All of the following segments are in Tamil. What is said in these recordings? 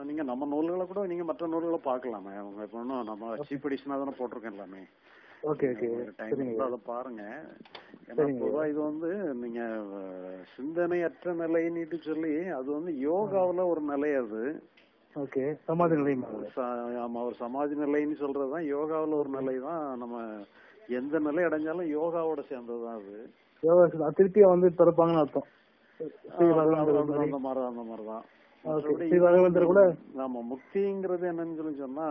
நீங்க நம்ம நூல்களை கூட நீங்க மற்ற நூல்களை பார்க்கலாமே அவங்க இப்போ ஒன்றும் நம்ம சீப் எடிஷனா தானே போட்டிருக்கோம் எல்லாமே ஓகே ஓகே டைம் சரிங்க இருந்தா அதை பாருங்க ஏன்னா சரிங்க. பொதுவா இது வந்து நீங்க அஹ், சிந்தனையற்ற நிலைன்னுட்டு சொல்லி அது வந்து யோகாவுல ஒரு நிலை அது ஓகே சமாதி நிலையம் ச- ஆமா ஒரு சமாஜ நிலைன்னு சொல்றதுதான் யோகாவுல ஒரு நிலை தான் நம்ம எந்த நிலை அடைஞ்சாலும் யோகாவோட சேர்ந்ததுதான் அது யோகா அது திருப்பி வந்து திறப்பாங்கன்னு அர்த்தம் ஸ்ரீ ஆ, ராகவேந்தர் அது- மாதிரி. அந்த மாதிரி அந்த மாதிரிதான் ஓகே மற்றபடி ஸ்ரீ ராகவேந்தர் கூட ஆமா முக்திங்கிறது என்னன்னு சொல்லி சொன்னா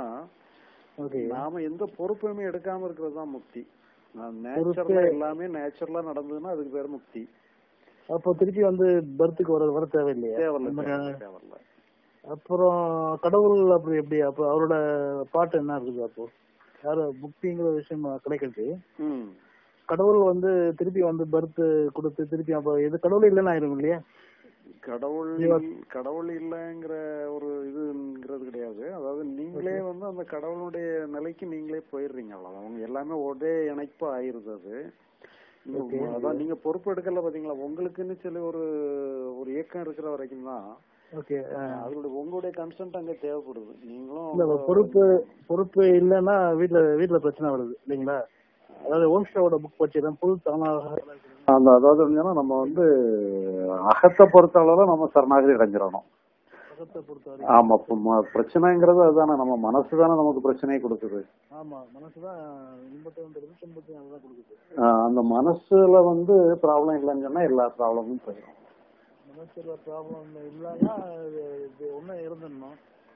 ஓகே நாம எந்த பொறுப்புமே எடுக்காம இருக்கிறது தான் முக்தி பொறுப்பே- நேச்சுரலா எல்லாமே நேச்சுரலா நடந்ததுன்னா அதுக்கு பேர் முக்தி அப்போ திருப்பி வந்து பர்த்துக்கு வர வர தேவையில்லையா தேவையில்ல நம்ம தேவையில்ல, தேவையில்ல அப்புறம் கடவுள் அப்படி எப்படி அப்போ அவரோட பாட்டு என்ன இருக்குது அப்போ யாரு முக்திங்கிற விஷயம் கிடைக்கிறது ம் கடவுள் வந்து திருப்பி வந்து பர்த் கொடுத்து திருப்பி அப்போ இது கடவுள் இல்லைன்னு ஆயிரும் இல்லையா கடவுள் ஜீவா- கடவுள் இல்லைங்கிற ஒரு இதுங்கிறது கிடையாது அதாவது நீங்களே வந்து அந்த கடவுளுடைய நிலைக்கு நீங்களே போயிடுறீங்க அவ்வளவுதான் அவங்க எல்லாமே ஒரே இணைப்பு ஆயிருது அது நீங்க- Okay. அதான் நீங்க பொறுப்பு எடுக்கல பாத்தீங்களா உங்களுக்குன்னு சொல்லி ஒரு ஒரு இயக்கம் இருக்கிற வரைக்கும் தான் ஓகே அதோட உங்களுடைய கன்சென்ட் அங்க தேவைப்படுது நீங்களும் இல்ல உங்க- பொறுப்பு பொறுப்பு இல்லைன்னா வீட்ல வீட்ல பிரச்சனை வருது இல்லைங்களா அதாவது ஓம்ஸ்டாவோட புக் வச்சிருக்கேன் புது தானாக அந்த அதாவது என்னன்னா நம்ம வந்து அகத்தை பொறுத்த அளவுல நம்ம சரணாகதி அடைஞ்சிடணும் அகத்தை பொறுத்த வரைக்கும் ஆமா இப்ப ம- பிரச்சனைங்கிறது அதுதானே நம்ம மனசு தானே நமக்கு பிரச்சனையை கொடுக்குது ஆமா மனசுதான் இன்பத்தை வந்துடுது துன்பத்தையும் அதுதான் கொடுக்குது ஆஹ் அந்த மனசுல வந்து ப்ராப்ளம் இல்லைன்னு சொன்னா எல்லா ப்ராப்ளமும் போயிடும் மனசுல ப்ராப்ளம் இல்லைன்னா இது இது ஒன்றும் இருந்துடணும்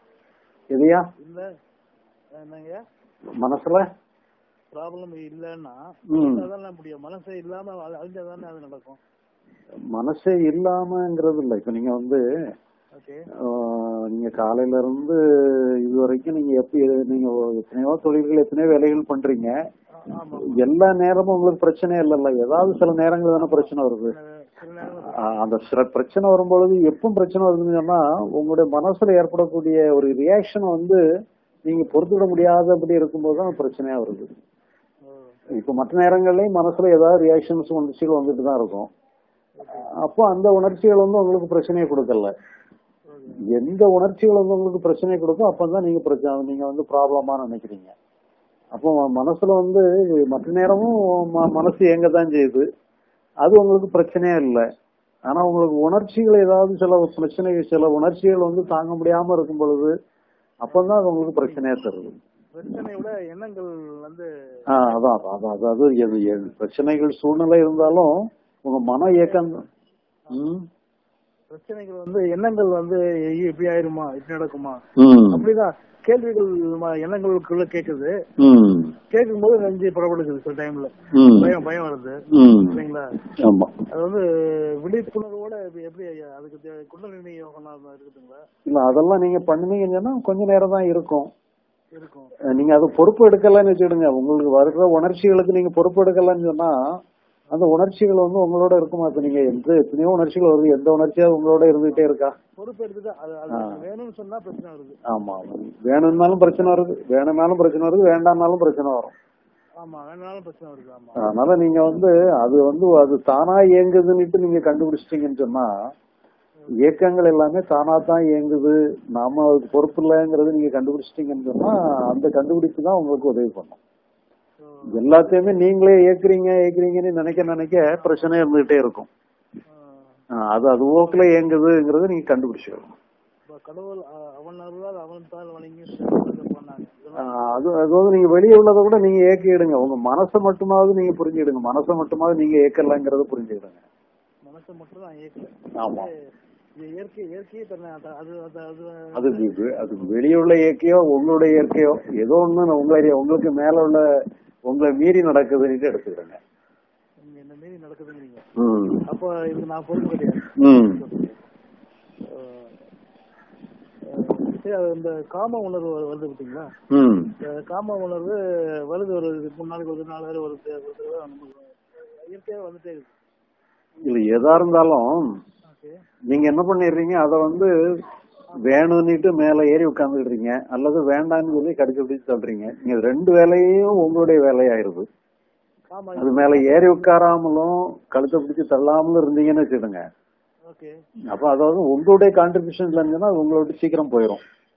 எதையா இல்ல என்னங்க மனசுல ப்ராப்ளம் இல்லைன்னா ம். அதான் முடியும் மனசே இல்லாம அது அழிஞ்சாதானே அது நடக்கும் மனசே இல்லாமங்கிறது இல்லை இப்ப நீங்க வந்து ஓகே ஆஹ் நீங்க காலையில இருந்து இது வரைக்கும் நீங்க எப்படி நீங்க எத்தனையோ தொழில்கள் எத்தனையோ வேலைகள் பண்றீங்க ஆமா எல்லா நேரமும் உங்களுக்கு பிரச்சனை இல்லைல்ல ஏதாவது சில நேரங்கள் தானே பிரச்சனை வருது சில நேரம் ஆஹ் அந்த சில பிரச்சனை வரும்பொழுது எப்போ பிரச்சனை வருதுன்னு சொன்னா உங்களுடைய மனசுல ஏற்படக்கூடிய ஒரு ரியாக்ஷன் வந்து நீங்க பொறுத்துவிட முடியாதபடி இருக்கும்போது தான் பிரச்சனையா வருது ஓ, இப்ப மற்ற நேரங்கள்லயும் மனசுல ஏதாவது ரியாக்ஷன்ஸ் உணர்ச்சிகள் வந்துட்டு தான் இருக்கும் அப்போ அந்த உணர்ச்சிகள் வந்து உங்களுக்கு பிரச்சனையை கொடுக்கல ஓகே. எந்த உணர்ச்சிகள் வந்து உங்களுக்கு பிரச்சனையை கொடுக்கும் அப்பதான் நீங்க பிரச்சனை நீங்க வந்து ப்ராப்ளமா நினைக்கிறீங்க அப்போ மனசுல வந்து மற்ற நேரமும் ம- மனசு இயங்க தான் செய்யுது அது உங்களுக்கு பிரச்சனையே இல்லை ஆனா உங்களுக்கு உணர்ச்சிகள் ஏதாவது சில பிரச்சனைகள் சில உணர்ச்சிகள் வந்து தாங்க முடியாம இருக்கும் பொழுது அப்பதான் அது உங்களுக்கு பிரச்சனையா தருது பிரச்சனையை விட எண்ணங்கள் வந்து ஆஹ் அதான் அதான், அதான் அதாவது எது எது பிரச்சனைகள் சூழ்நிலை இருந்தாலும் உங்க மன இயக்கம் ம் பிரச்சனைகள் வந்து எண்ணங்கள் வந்து ஐயோ, இப்படி ஆயிருமா இப்படி நடக்குமா ம் அப்படிதான் கேள்விகள் ம- எண்ணங்களுக்குள்ள கேக்குது ம் கேட்கும்போது நெஞ்சு புறப்படுக்குது சில டைம்ல ம் பயம் பயம் வருது ம் இல்லைங்களா ஆமா அது வந்து விழிப்புணர்வோட எப்படி- எப்படி ஐயா அதுக்கு தே- குண்டலினி யோகம் இருக்குதுங்களா இல்ல அதெல்லாம் நீங்க பண்ணுனீங்கன்னு சொன்னா கொஞ்ச நேரம் தான் இருக்கும் இருக்கும் அஹ் நீங்க அது பொறுப்பு எடுக்கலன்னு வச்சுடுங்க உங்களுக்கு வருகிற உணர்ச்சிகளுக்கு நீங்க பொறுப்பு எடுக்கலன்னு சொன்னா அந்த உணர்ச்சிகள் வந்து உங்களோட இருக்குமா இப்ப நீங்க எந்த எத்தனையோ உணர்ச்சிகள் வருது எந்த உணர்ச்சியாவது உங்களோட இருந்துகிட்டே இருக்கா பொறுப்பு எடுத்துட்டு அது அது வேணும்னு சொன்னா பிரச்சனை வருது ஆமா ஆமா வேணும்னாலும் பிரச்சனை வருது வேணும்னாலும் பிரச்சனை வருது வேண்டாம்னாலும் பிரச்சனை வரும் ஆமா வேணாலும் பிரச்சனை வருது ஆமா அதனால நீங்க வந்து அது வந்து அது தானா இயங்குதுன்னுட்டு நீங்க கண்டுபிடிச்சிட்டீங்கன்னு சொன்னா இயக்கங்கள் எல்லாமே தானா தான் இயங்குது நாம அதுக்கு பொறுப்பு இல்லைங்கிறது நீங்க கண்டுபிடிச்சிட்டீங்கன்னு சொன்னா அந்த கண்டுபிடிப்பு தான் உங்களுக்கு உதவி பண்ணும் So, எல்லாத்தையுமே நீங்களே இயக்குறீங்க இயக்குறீங்கன்னு நினைக்க நினைக்க பிரச்சனை இருந்துகிட்டே இருக்கும் ஆஹ், ஆஹ் அது அது ஓக்குல இயங்குதுங்கிறத நீங்க கண்டுபிடிச்சிக்கணும் இப்ப கடவுள் அஹ், அவன் அருளால் அவன் தாள் வணங்கி பண்ணாங்க இதெல்லாம் ஆஹ் அது அது வந்து நீங்க வெளியே உள்ளதை கூட நீங்க இயக்கிடுங்க உங்க மனசை மட்டுமாவது நீங்க புரிஞ்சுக்கிடுங்க மனசை மட்டுமாவது நீங்க இயக்கலங்கிறத புரிஞ்சுக்கிடுங்க மனசை மட்டும் தான் இயக்கல ஆமா இது இயற்கை இயற்கையே தன்னை அது அது அது அது அது வி- அது வெளியே உள்ள இயற்கையோ உங்களுடைய இயற்கையோ ஏதோ ஒண்ணு உங்களை உங்களுக்கு மேல உள்ள உங்களை மீறி நடக்குதுன்னு எடுத்துக்கிறேங்க நீங்க என்ன மீறி நடக்குதுங்கிறீங்க ம் அப்போ இதுக்கு நான் பொறுப்பு கிடையாது ம் அஹ், அஹ், சரி அது இந்த காம உணர்வு வரு- வருது பார்த்தீங்களா ம் இந்த காம உணர்வு வருது ஒரு மூணு நாளைக்கு ஒரு நாலு பேர் ஒரு தடவை ஒரு தடவை நமக்கு இயற்கையாக வந்துட்டே இருக்கு இல்ல எதா இருந்தாலும் ஓகே நீங்க என்ன பண்ணிடுறீங்க அத வந்து வேணும்னுட்டு மேல ஏறி உட்கார்ந்துடுறீங்க அல்லது வேண்டாம்னு சொல்லி கடிச்சு பிடிச்சு தள்ளுறீங்க நீங்க ரெண்டு வேலையும் உங்களுடைய வேலையாயிருது காம அது மேல ஏறி உட்காராமலும் கழுத்தை பிடிச்சு தள்ளாமலும் இருந்தீங்கன்னு வச்சுடுங்க ஓகே அப்ப அதாவது உங்களுடைய கான்ட்ரிபியூஷன் இல்லைன்னா அது உங்களை விட்டு சீக்கிரம் போயிடும்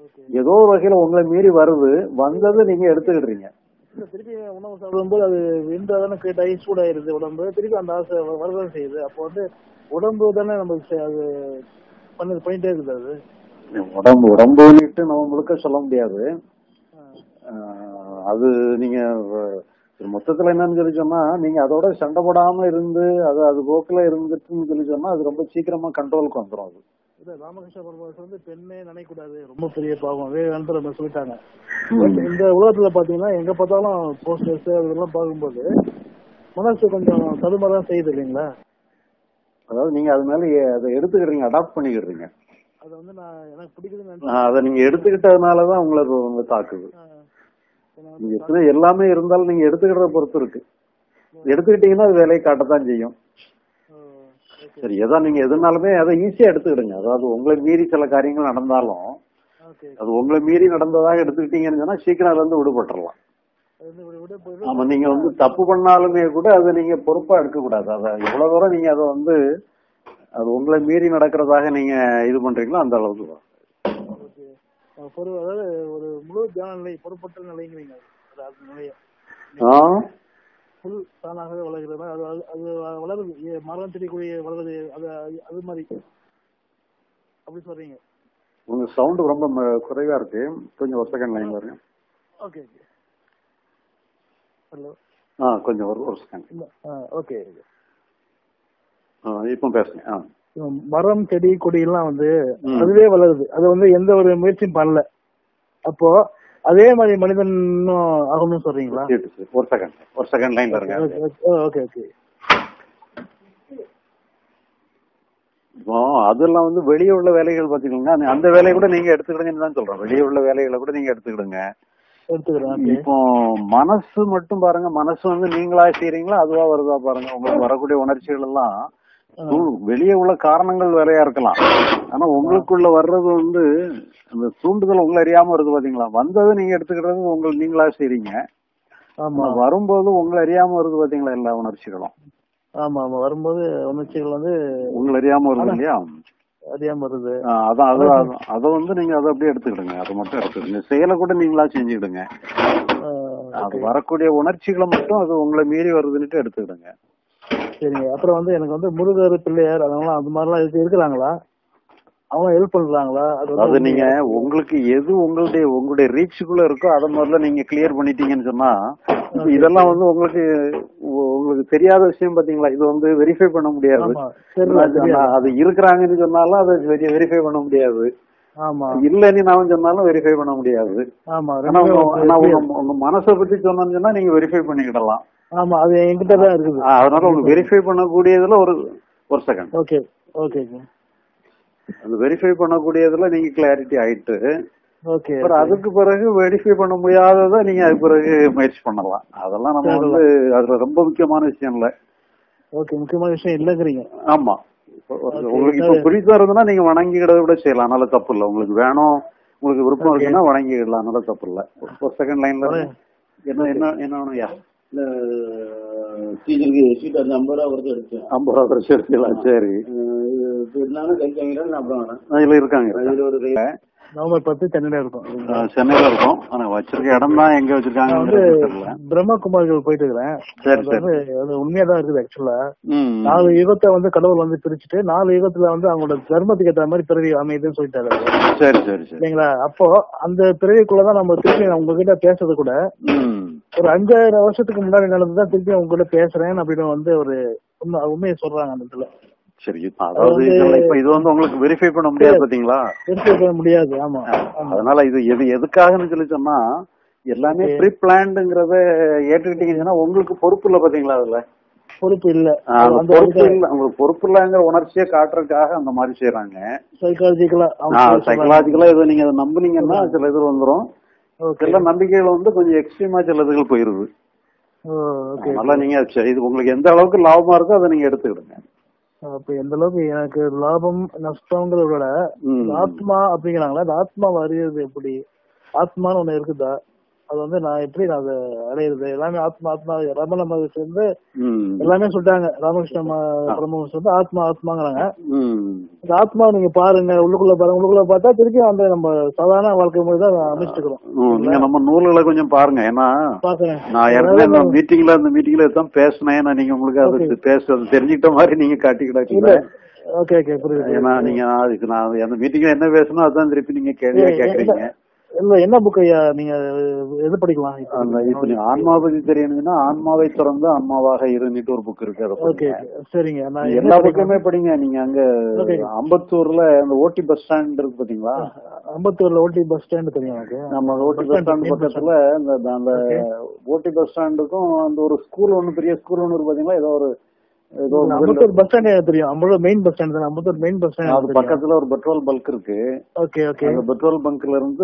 ஓகே ஏதோ ஒரு வகையில உங்களை மீறி வருது வந்தது நீங்க எடுத்துக்கிடுறீங்க இல்ல திருப்பி உணவு சாப்பிடும்போது அது வெந்தாதானே கிரியேட் ஆகி சூடாயிருது உடம்பு திருப்பி அந்த ஆசை வ- வரதான் செய்யுது அப்போ வந்து உடம்பு தானே நம்ம செ- அது பண்ணது பண்ணிட்டே இருக்குது அது உடம்பு உடம்புன்னுட்டு நம்ம முழுக்க சொல்ல முடியாது ஆ. ஆஹ் அது நீங்க அஹ், மொத்தத்துல என்னன்னு சொல்லி சொன்னா நீங்க அதோட சண்டை போடாம இருந்து அது அது போக்குல இருந்துட்டுன்னு சொல்லி சொன்னா அது ரொம்ப சீக்கிரமா கண்ட்ரோலுக்கு வந்துடும் அது இல்ல ராமகிருஷ்ண பரமஹம்சர் வந்து பெண்ணே நினைக்கூடாது ரொம்ப பெரிய பாவம் விவேகானந்தர் நம்ம சொல்லிட்டாங்க பட் இந்த உலகத்துல பாத்தீங்கன்னா எங்க பார்த்தாலும் போஸ்டர்ஸ் அதெல்லாம் பார்க்கும்போது மனசு கொஞ்சம் தடுமாறதான் செய்யுது இல்லைங்களா அதாவது நீங்க அது மேல எ- அதை எடுத்துக்கிறீங்க அடாப்ட் பண்ணிக்கிறீங்க அது வந்து நான் எனக்கு பிடிக்குதுன்னு ஆஹ் அதை நீங்க எடுத்துக்கிட்டதுனாலதான் உங்களை அது உங்களை தாக்குது நினைச்சேன் நீங்க எத்தனை எல்லாமே இருந்தாலும் நீங்க எடுத்துக்கிறத பொறுத்து இருக்கு எடுத்துக்கிட்டீங்கன்னா அது வேலையை காட்டத்தான் செய்யும் சரி எதா நீங்க எதுனாலுமே அதை ஈஸியா எடுத்துக்கிடுங்க அதாவது உங்களை மீறி சில காரியங்கள் நடந்தாலும் ஓகே அது உங்களை மீறி நடந்ததாக எடுத்துக்கிட்டீங்கன்னு சொன்னா சீக்கிரம் அதுல இருந்து விடுபட்டுறலாம் அது வந்து விட- விட போயிடும் ஆமா நீங்க வந்து தப்பு பண்ணாலுமே கூட அதை நீங்க பொறுப்பா எடுக்க கூடாது அத எவ்வளவு தூரம் நீங்க அதை வந்து அது உங்களை மீறி நடக்கிறதாக நீங்க இது பண்றீங்களோ அந்த அளவுக்கு வரும். ஓகே அஹ் பொறு அதாவது ஒரு முழு தியான நிலை பொறுப்பற்ற நிலைங்கிறீங்க அது அது நிலைய ஆ? புல் தானாகவே வளர்கிறது அது அது- அது வளருது ஏ- மரம் செடி கொடி வளருது அது அது- அது மாதிரி அப்படி சொல்றீங்க உங்க சவுண்ட் ரொம்ப ம- குறைவா இருக்கு கொஞ்சம் ஒரு செகண்ட் லைன் வருங்க ஓகே ஓகே ஹலோ ஆ கொஞ்சம் ஒரு ஒரு செகண்ட் இல்ல ஓகே இப்போ பேசுங்க ஆ மரம் செடி கொடி எல்லாம் வந்து ம். அதுவே வளருது அது வந்து எந்த ஒரு முயற்சியும் பண்ணல அப்போ அதே மாதிரி மனிதன் இன்னும் ஆகணும்னு சொல்றீங்களா சரி, சரி. ஒரு செகண்ட் ஒரு செகண்ட் லைன் வருங்க ஓகே ஓகே இப்போ அதெல்லாம் வந்து வெளியே உள்ள வேலைகள் பாத்தீங்கன்னா அந்த- அந்த வேலையை கூட நீங்க எடுத்துக்கிடுங்கன்னு தான் சொல்றேன் வெளியே உள்ள வேலைகளை கூட நீங்க எடுத்துக்கிடுங்க எடுத்துக்கிறேன் ஓகே இப்போ மனசு மட்டும் பாருங்க மனசு வந்து நீங்களா செய்றீங்களா அதுவா வருதா பாருங்க உங்களுக்கு வரக்கூடிய உணர்ச்சிகள் எல்லாம் தூ- வெளியே உள்ள காரணங்கள் வேறையா இருக்கலாம் ஆனா உங்களுக்குள்ள வர்றது வந்து அந்த தூண்டுதல் உங்களை அறியாம இருக்கு பாத்தீங்களா வந்தது நீங்க எடுத்துக்கிறது உங்களுக்கு நீங்களா செய்றீங்க ஆமா ஆனா வரும்போது உங்களை அறியாம வருது பாத்தீங்களா எல்லா உணர்ச்சிகளும் ஆமா ஆமா வரும்போது உணர்ச்சிகள் வந்து உங்களை அறியாம வருது இல்லையா அறியாம வருது ஆ, அதான் அது அது- அதை வந்து நீங்க அதை அப்படியே எடுத்துக்கிடுங்க அதை மட்டும் எடுத்துக்கிடுங்க செயலை கூட நீங்களா செஞ்சுக்கிடுங்க ஆஹ் அது வரக்கூடிய உணர்ச்சிகளை மட்டும் அது உங்களை மீறி வருதுன்னுட்டு எடுத்துக்கிடுங்க சரிங்க அப்புறம் வந்து எனக்கு வந்து முருகர் பிள்ளையார் அதெல்லாம் அந்த மாதிரிலாம் இருக்கு இருக்கிறாங்களா அவங்க ஹெல்ப் பண்றாங்களா அது வந்து அதாவது நீங்க உங்களுக்கு எது உங்களுடைய உங்களுடைய ரீச்சுக்குள்ள இருக்கோ அதை முதல்ல நீங்க கிளியர் பண்ணிட்டீங்கன்னு சொன்னா இப்ப இதெல்லாம் வந்து உங்களுக்கு உ- உங்களுக்கு தெரியாத விஷயம் பாத்தீங்களா இது வந்து வெரிஃபை பண்ண முடியாது ஆமா தெரியல அது- தெரியாது. அது இருக்கிறாங்கன்னு சொன்னாலும் அதை வெரிஃபை பண்ண முடியாது ஆமா இல்லன்னு நான் சொன்னாலும் வெரிஃபை பண்ண முடியாது ஆமா ஆனா ரெண்டுமே உங்க- வந்து ஆனா உங்க உங்க மனசை பத்தி சொன்னோம்னு சொன்னா நீங்க வெரிஃபை பண்ணிக்கிடலாம் ஆமா அது என்கிட்ட தான் இருக்குது ஆ, அதனால உங்க வெரிஃபை பண்ணக்கூடியதுல ஒரு ஒரு செகண்ட் ஓகே ஓகே அந்த வெரிஃபை பண்ணக்கூடியதுல நீங்க கிளாரிட்டி ஆயிட்டு ஓகே அப்புறம் அதுக்கு பிறகு வெரிஃபை பண்ண முடியாததை நீங்க அதுக்கு பிறகு முயற்சி பண்ணலாம் அதெல்லாம் நம்ம வந்து அதுல ரொம்ப முக்கியமான விஷயம் இல்ல ஓகே முக்கியமான விஷயம் இல்லைங்கிறீங்க ஆமா இப்ப ஒரு- உங்களுக்கு இப்ப பிடித்தா இருந்ததுன்னா நீங்க வணங்கிக்கிறத விட செய்யலாம் அதனால தப்பு இல்ல உங்களுக்கு வேணும் உங்களுக்கு விருப்பம் இருக்குன்னா வணங்கிடலாம் அதனால தப்பு இல்ல ஒரு செகண்ட் லைன்ல என்ன என்ன என்ன வேணும் யா இந்த டீச்சருக்கு சீட் அது ஐம்பது ரூபா கொடுத்து எடுத்தேன் ஐம்பது ரூபா குறைச்சு எடுத்துக்கலாம் சரி அஹ் இது இப்ப இருந்தாலும் கை வாங்கிறேன் நான் அப்புறம் வரேன் அதுல இருக்காங்க இருக்காங்க. அதுல ஒரு கை நவம்பர் பத்து சென்னையில இருக்கும் ஆ, சென்னையில இருக்கோம் ஆனா வச்சிருக்க இடம் தான் எங்க நான் வச்சிருக்காங்க வந்து தெரியல பிரம்மகுமாரிகள் போயிட்டு இருக்கிறேன் சரி அது சரி வந்து அது உண்மையா தான் இருக்குது ஆக்சுவலா ம் நாலு யுகத்தை வந்து கடவுள் வந்து பிரிச்சுட்டு நாலு யுகத்துல வந்து அவங்களோட தர்மத்துக்கு ஏற்ற மாதிரி பிறவி அமையுதுன்னு சொல்லிட்டாரு அவரு. சரி சரி சரி இல்லைங்களா அப்போ அந்த பிறவிக்குள்ளதான் நம்ம திருப்பி உங்ககிட்ட பேசுறது கூட ம் ஒரு அஞ்சாயிரம் வருஷத்துக்கு முன்னாடி நடந்துதான் திருப்பி உங்ககிட்ட பேசுறேன் அப்படின்னு வந்து ஒரு உண்மை உண்மையை சொல்றாங்க அந்த இடத்துல சரி அதாவது இதுல இப்ப இது வந்து உங்களுக்கு வெரிஃபை பண்ண முடியாது பாத்தீங்களா எடுத்து முடியாது ஆமா ஆமா. அதனால இது எது எதுக்காகன்னு சொல்லி சொன்னா எல்லாமே ப்ரீ பிளான்டுங்கிறத ஏற்றுக்கிட்டீங்கன்னா உங்களுக்கு பொறுப்பு இல்ல பாத்தீங்களா அதுல பொறுப்பு இல்ல ஆ, அந்த அந்த பொறுப்பு இல்ல உங்களுக்கு பொறுப்பு இல்லங்கிற உணர்ச்சியை காட்டுறதுக்காக அந்த மாதிரி செய்யறாங்க சைக்காலஜிக்கலா சைக்கலாஜிக்கலா இதை நீங்க அதை நம்புனீங்கன்னா சில இது வந்துரும் ஓகே சில நம்பிக்கைகள் வந்து கொஞ்சம் எக்ஸ்ட்ரீமா சில இதுகள் போயிருது ஓகே அதனால நீங்க சரி, இது உங்களுக்கு எந்த அளவுக்கு லாபமா இருக்கோ அதை நீங்க எடுத்துக்கிடுங்க அப்ப எந்த அளவுக்கு எனக்கு லாபம் நஷ்டங்கிறத விட ம். இந்த ஆத்மா அப்படிங்கிறாங்களா இந்த ஆத்மாவை அறியறது எப்படி ஆத்மான்னு ஒண்ணு இருக்குதா அது வந்து நான் எப்படி நான் அதை அடையிறது எல்லாமே ஆத்மா ஆத்மா ரமண மகர்ஷி வந்து ம். எல்லாமே சொல்லிட்டாங்க ராமகிருஷ்ண ம- பரமஹம்சர் வந்து ஆத்மா ஆத்மாங்கிறாங்க ம். இந்த ஆத்மாவை நீங்க பாருங்க உள்ளுக்குள்ள பாருங்க உள்ளுக்குள்ள பார்த்தா திருப்பி அந்த நம்ம சாதாரண வாழ்க்கை முறை தான் அமைச்சிருக்கிறோம் ம், நீங்க நம்ம நூல்களை கொஞ்சம் பாருங்க ஏன்னா பாக்குறேன் நான் ஏற்கனவே இந்த மீட்டிங்ல இந்த மீட்டிங்ல தான் பேசினேன் நான் நீங்க உங்களுக்கு அது பேசுறது தெரிஞ்சுக்கிட்ட மாதிரி நீங்க காட்டிக்கிடாக்கல ஓகே ஓகே புரியுது ஏன்னா நீங்க அதுக்கு நான் அந்த மீட்டிங்ல என்ன பேசணும் அதான் திருப்பி நீங்க கேள்வியா கேக்குறீங்க இல்ல என்ன புக் ஐயா நீங்க எது படிக்கலாம் இப்ப? அந்த இப்ப நீங்க ஆன்மா பத்தி தெரியணும்னா ஆன்மாவை திறந்து ஆன்மாவாக இருந்துட்டு ஒரு புக் இருக்கு அதை ஓகே படிங்க. சரிங்க நான் எல்லா புக்குமே படிங்க நீங்க அங்க Okay. அம்பத்தூர்ல அந்த ஓட்டி பஸ் ஸ்டாண்ட் இருக்கு பாத்தீங்களா அம்பத்தூர்ல ஓட்டி பஸ் ஸ்டாண்ட் தெரியும் எனக்கு நம்ம ஓட்டி பஸ் ஸ்டாண்ட் பக்கத்துல அந்த அந்த ஓட்டி பஸ் ஸ்டாண்டுக்கும் அந்த ஒரு ஸ்கூல் ஒண்ணு பெரிய ஸ்கூல் ஒண்ணு இருக்கு பாத்தீங்களா ஏதோ ஒரு ஏதோ ஒரு building. அம்பத்தூர் பஸ் ஸ்டாண்ட் எனக்கு தெரியும் அம்பத்தூர் மெயின் பஸ் ஸ்டாண்ட் தானே அம்பத்தூர் மெயின் பஸ் அது ஸ்டாண்ட் பக்கத்துல ஒரு பெட்ரோல் பல்க் இருக்கு ஓகே ஓகே அந்த பெட்ரோல் பங்க்ல இருந்து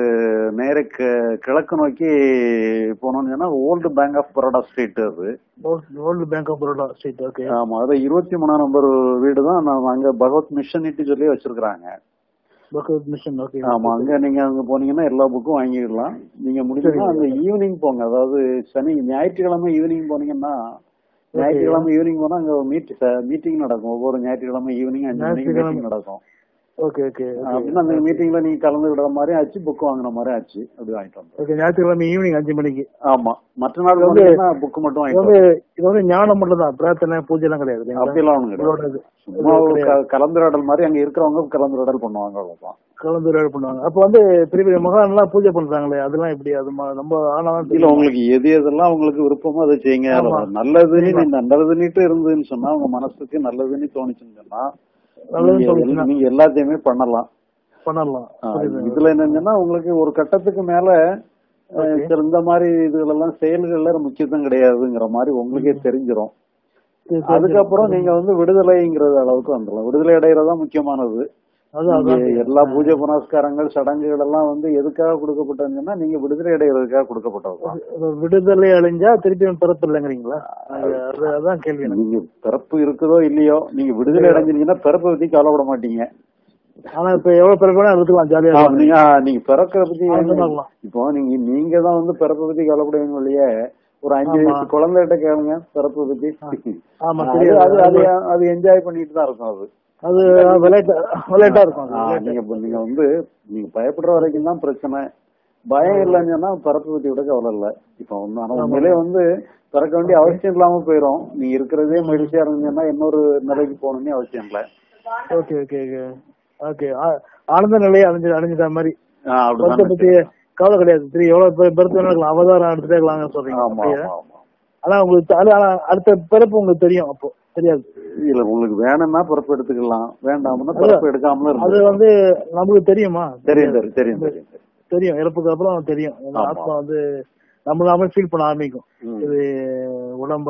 நேர கி- கிழக்கு நோக்கி போனோம்னு சொன்னா old bank of Baroda street அது world bank of Baroda street okay ஆமா அது இருபத்தி மூணாம் நம்பர் வீடு தான் நம்ம அங்க பகவத் மிஷன் சொல்லி வச்சிருக்காங்க பகவத் மிஷன் ஓகே ஆமா அங்க நீங்க அங்க போனீங்கன்னா எல்லா புக்கும் வாங்கிடலாம் நீங்க முடிஞ்சா அந்த ஈவினிங் போங்க அதாவது சனி ஞாயிற்றுக்கிழமை ஈவினிங் போனீங்கன்னா ஞாயிற்றுக்கிழமை ஈவினிங் போனா அங்க மீட் மீட்டிங் நடக்கும் ஒவ்வொரு ஞாயிற்றுக்கிழமை ஈவினிங் அஞ்சு மணிக்கு ஞாயிற்றுக்கிழமை. மீட்டிங் நடக்கும் ஓகே ஓகே அப்படின்னு அந்த மீட்டிங்ல நீங்க கலந்து விடுற மாதிரி ஆச்சு புக் வாங்குன மாதிரி ஆச்சு அப்படி வாங்கிட்டு வந்தோம் ஓகே ஞாயிற்றுக்கிழமை ஈவினிங் அஞ்சு மணிக்கு ஆமா மற்ற நாள் வந்து புக் மட்டும் இது வாங்கிட்டு வந்து இது வந்து ஞானம் மட்டும் தான் பிரார்த்தனை பூஜை எல்லாம் கிடையாது இல்லைங்களா? அப்படியெல்லாம் ஒண்ணு கிடையாது உங்களோட இது சும்மா ஒரு க- கலந்துரையாடல் மாதிரி அங்க இருக்கிறவங்க கலந்துரையாடல் பண்ணுவாங்க அவ்வளவுதான் கலந்துரையாடல் பண்ணுவாங்க அப்ப வந்து பெரிய பெரிய மகான் எல்லாம் பூஜை பண்றாங்களே அதெல்லாம் எப்படி அது ம- நம்ம ஆனாதான் இல்ல தெரியும். உங்களுக்கு எது எதெல்லாம் உங்களுக்கு விருப்பமோ அதை செய்யுங்க ஆமா. நல்லதுன்னு நீ நல்லதுன்னுட்டு இருந்ததுன்னு சொன்னா உங்க மனசுக்கு நல்லதுன்னு தோணுச்சுன்னு சொன்னா நல்லதுன்னு நீங்க தோணுச்சுன்னா. நீங்க எல்லாத்தையுமே பண்ணலாம் பண்ணலாம் ஆ, புரியுது. இதுல என்னன்னா உங்களுக்கு ஒரு கட்டத்துக்கு மேல அஹ், சரி, இந்த மாதிரி இதுகளெல்லாம் செயல்கள்ல முக்கியத்துவம் கிடையாதுங்கிற மாதிரி உங்களுக்கே தெரிஞ்சிரும் சரி, சரி. அதுக்கப்புறம் நீங்க வந்து விடுதலைங்கிறது அளவுக்கு வந்துடலாம் விடுதலை அடைகிறதா முக்கியமானது அதான் நீங்க அதான் எல்லா பூஜை புனஸ்காரங்கள் சடங்குகள் எல்லாம் வந்து எதுக்காக கொடுக்கப்பட்டதுன்னா நீங்க விடுதலை அடைகிறதுக்காக கொடுக்கப்பட்டதுதான் விடுதலை அழிஞ்சா திருப்பி பிறப்பு இல்லைங்கிறீங்களா அது அது- அதான் கேள்வி எனக்கு நீங்க பிறப்பு இருக்குதோ இல்லையோ நீங்க விடுதலை அடைஞ்சிருந்தீங்கன்னா பிறப்பை பத்தி கவலைப்பட மாட்டீங்க ஆனா இப்ப எவ்வளவு பிறப்பு வேணா எடுத்துக்கலாம் ஜாலியா ஆ, நீங்க ஆ, நீங்க பிறக்கிறத பத்தி ஆனந்தமா இருக்கலாம். இப்போ நீங்க நீங்க தான் வந்து பிறப்பை பத்தி கவலைப்படுவீங்க இல்லையே ஒரு அஞ்சு ஆமா. வயசு குழந்தைகிட்ட கேளுங்க பிறப்பை பத்தி ஆமா அது தெரியாது அது அது அது என்ஜாய் பண்ணிட்டு தான் இருக்கும் அது அது விளையாட்டா விளையாட்டா இருக்கும் ஆ, அது. நீங்க இப்ப நீங்க வந்து நீங்க பயப்படுற வரைக்கும் தான் பிரச்சனை பயம் இல்லைன்னு சொன்னா பிறப்பை பத்தி விட கவலை இல்ல இப்ப வந்து ஆனா உண்மையிலே வந்து பிறக்க வேண்டிய அவசியம் இல்லாம போயிரும் நீங்க இருக்கிறதே மகிழ்ச்சியா இருந்தீங்கன்னா இன்னொரு நிலைக்கு போகணும்னு அவசியம் இல்ல ஓகே ஓகே ஓகே ஓகே ஆ- ஆனந்த நிலையை அடைஞ்சு அடைஞ்சிட்ட மாதிரி ஆ, பர்த்தை அப்படிதான் பத்தி கவலை கிடையாது சரி எவ்வளவு பெ- பெருத்து வேணா இருக்கலாம் அவதாரம் எடுத்துட்டே இருக்கலாம்னு சொல்றீங்க ஆமா அப்படியே. ஆமா ஆமா ஆனா உங்களுக்கு த- ஆனா அடுத்த பிறப்பு உங்களுக்கு தெரியும் அப்போ தெரியாது இல்ல உங்களுக்கு வேணும்னா பிறப்பு எடுத்துக்கலாம் வேண்டாம்னா பிறப்பு எடுக்காமலும் அது இருந்து வந்து நமக்கு தெரியுமா தெரியும் தெரியும் தெரியும் தெரியும் தெரியும். தெரியும் இறப்புக்கு அப்புறம் தெரியும் இந்த ஆமா. ஆத்மா வந்து நம்ம நாம ஃபீல் பண்ண ஆரம்பிக்கும் ம். இது உடம்ப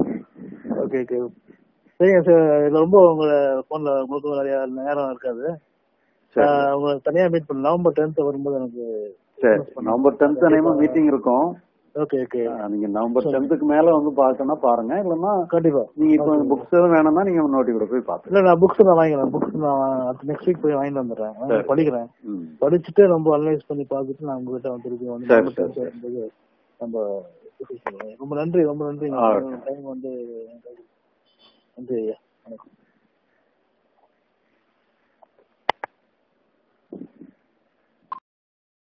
ஓகே ஓகே சரிங்க சார் இது ரொம்ப உங்க போன்ல உங்களுக்கு நிறைய நேரம் இருக்காது சரி ஆஹ் உங்களை தனியா மீட் பண்ண நவம்பர் டென்த் வரும்போது எனக்கு சரி நவம்பர் டென்த் அனைமா மீட்டிங் இருக்கும் ஓகே ஓகே ஆ, நீங்க நவம்பர் டென்த்துக்கு மேல வந்து பாக்கணும்னா பாருங்க இல்லன்னா கண்டிப்பா நீங்க இப்போ புக்ஸ் எதுவும் வேணும்னா நீங்க முன்னோட்டி கூட போய் பாத்துக்கலாம் இல்ல நான் புக்ஸ் நான் வாங்கிக்கிறேன் புக்ஸ் நான் நெக்ஸ்ட் வீக் போய் வாங்கிட்டு வந்துடுறேன் வாங்கி சரி. படிக்கிறேன் ம். படிச்சுட்டு நம்ம அனலைஸ் பண்ணி பார்த்துட்டு நான் உங்ககிட்ட வந்து திருப்பி வந்து சரி, நம்ம சரி, tenth வரும்போது நம்ம discuss பண்ணுவோம். ரொம்ப நன்றி ரொம்ப நன்றி ஆ. டைம் வந்து நன்றி ஐயா வணக்கம்